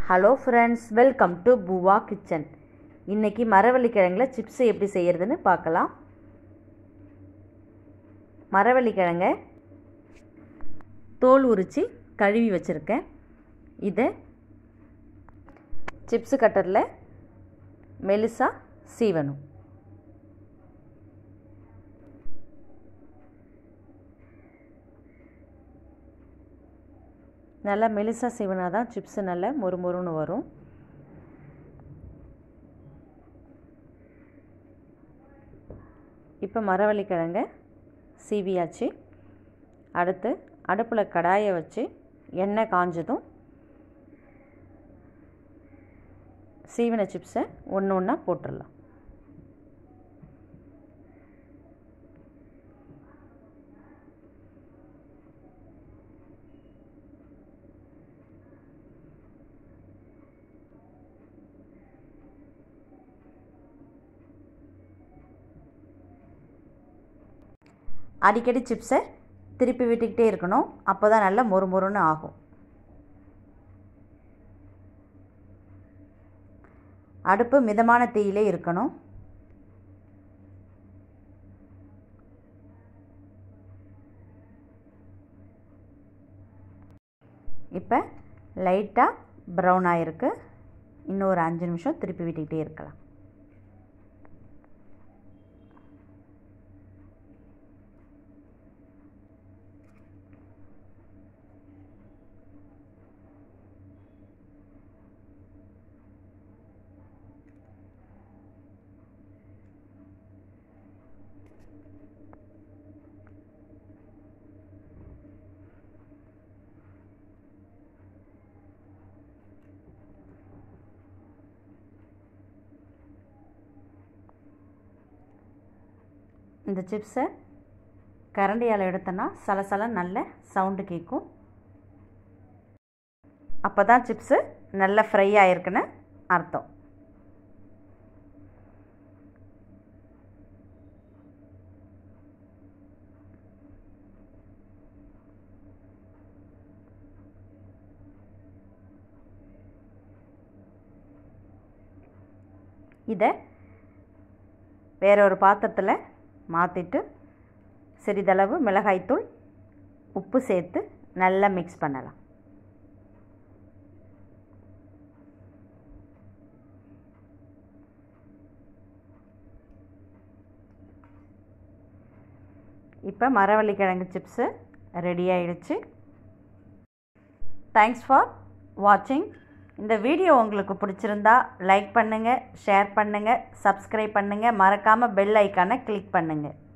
hello friends welcome to Poova kitchen இன்றைக்கி மரவள்ளிக்கிழங்குல chips எப்படி செய்கிறதுன்னு பார்க்கலாம் மரவள்ளிக்கிழங்க தோல் உரித்து கழுவி வச்சுருக்கேன் இதை சிப்ஸு கட்டரில் மெலிசா சீவணும் நல்லா மெலிசாக சீவினா தான் சிப்ஸு நல்லா மொறு மொறுன்னு வரும் இப்போ மரவள்ளிக்கிழங்க சீவியாச்சு அடுத்து அடுப்பில் கடாயை வச்சு எண்ணெய் காஞ்சதும் சீவின சிப்ஸை ஒன்று ஒன்றா போட்டுடலாம் அடிக்கடி சிப்ஸை திருப்பி விட்டுக்கிட்டே இருக்கணும் அப்போ தான் நல்லா மொறு மொறுன்னு ஆகும் அடுப்பு மிதமான தீயிலே இருக்கணும் இப்போ லைட்டாக ப்ரௌன் ஆகிருக்கு இன்னும் ஒரு அஞ்சு நிமிஷம் திருப்பி விட்டுக்கிட்டே இருக்கலாம் இந்த சிப்ஸை கரண்டியால் எடுத்தோன்னா சலசல நல்ல சவுண்டு கேட்கும் அப்போ தான் சிப்ஸு நல்லா ஃப்ரை ஆகிருக்குன்னு அர்த்தம் இதை வேற ஒரு பாத்திரத்தில் மாற்றிட்டு சிறிதளவு மிளகாய்த்தூள் உப்பு சேர்த்து நல்லா மிக்ஸ் பண்ணலாம் இப்போ மரவள்ளிக்கிழங்கு சிப்ஸு ரெடி ஆயிடுச்சு தேங்க்ஸ் ஃபார் வாட்சிங் இந்த வீடியோ உங்களுக்கு பிடிச்சிருந்தா லைக் பண்ணுங்கள் ஷேர் பண்ணுங்கள் சப்ஸ்கிரைப் பண்ணுங்கள் மறக்காமல் பெல் ஐக்கானை கிளிக் பண்ணுங்கள்